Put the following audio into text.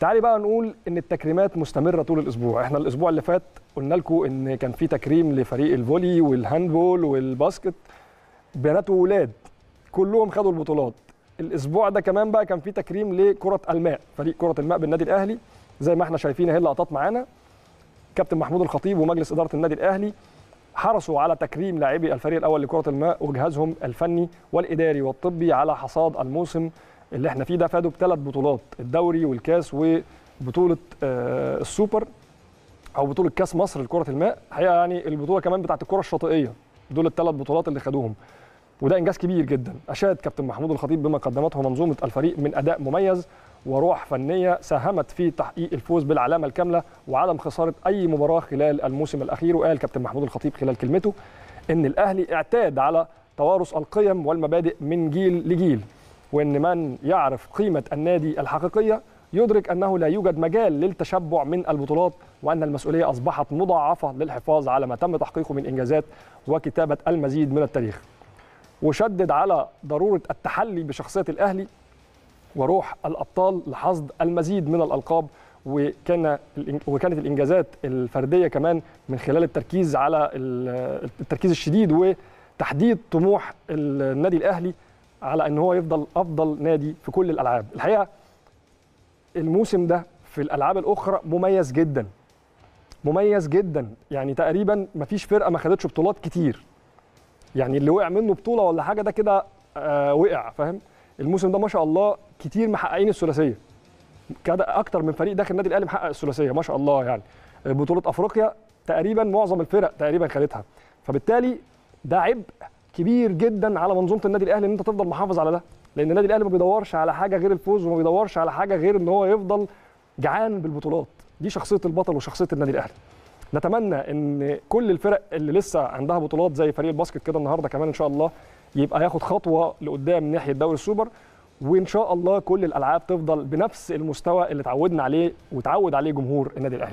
تعالي بقى نقول ان التكريمات مستمره طول الاسبوع احنا الاسبوع اللي فات قلنا لكم ان كان في تكريم لفريق الفولي والهاندبول والباسكت بنات وولاد كلهم خدوا البطولات الاسبوع ده كمان بقى كان في تكريم لكره الماء فريق كره الماء بالنادي الاهلي زي ما احنا شايفين اهي اللقطات معانا كابتن محمود الخطيب ومجلس اداره النادي الاهلي حرصوا على تكريم لاعبي الفريق الاول لكره الماء وجهازهم الفني والاداري والطبي على حصاد الموسم اللي احنا فيه ده فادوا بثلاث بطولات الدوري والكاس وبطوله آه، السوبر او بطوله كاس مصر لكره الماء الحقيقه يعني البطوله كمان بتاعت الكره الشاطئيه دول الثلاث بطولات اللي خدوهم وده انجاز كبير جدا اشاد كابتن محمود الخطيب بما قدمته منظومه الفريق من اداء مميز وروح فنيه ساهمت في تحقيق الفوز بالعلامه الكامله وعدم خساره اي مباراه خلال الموسم الاخير وقال كابتن محمود الخطيب خلال كلمته ان الاهلي اعتاد على توارث القيم والمبادئ من جيل لجيل وان من يعرف قيمه النادي الحقيقيه يدرك انه لا يوجد مجال للتشبع من البطولات وان المسؤوليه اصبحت مضاعفه للحفاظ على ما تم تحقيقه من انجازات وكتابه المزيد من التاريخ. وشدد على ضروره التحلي بشخصيه الاهلي وروح الابطال لحصد المزيد من الالقاب وكان وكانت الانجازات الفرديه كمان من خلال التركيز على التركيز الشديد وتحديد طموح النادي الاهلي على ان هو يفضل افضل نادي في كل الالعاب الحقيقه الموسم ده في الالعاب الاخرى مميز جدا مميز جدا يعني تقريبا ما فيش فرقه ما خدتش بطولات كتير يعني اللي وقع منه بطوله ولا حاجه ده كده آه وقع فاهم الموسم ده ما شاء الله كتير محققين الثلاثيه كده اكتر من فريق داخل النادي الاهلي محقق الثلاثيه ما شاء الله يعني بطوله افريقيا تقريبا معظم الفرق تقريبا خدتها فبالتالي ده عبء كبير جدا على منظومه النادي الاهلي ان انت تفضل محافظ على ده لان النادي الاهلي ما بيدورش على حاجه غير الفوز وما بيدورش على حاجه غير ان هو يفضل جعان بالبطولات دي شخصيه البطل وشخصيه النادي الاهلي نتمنى ان كل الفرق اللي لسه عندها بطولات زي فريق الباسكت كده النهارده كمان ان شاء الله يبقى ياخد خطوه لقدام من ناحيه دوري السوبر وان شاء الله كل الالعاب تفضل بنفس المستوى اللي اتعودنا عليه وتعود عليه جمهور النادي الاهلي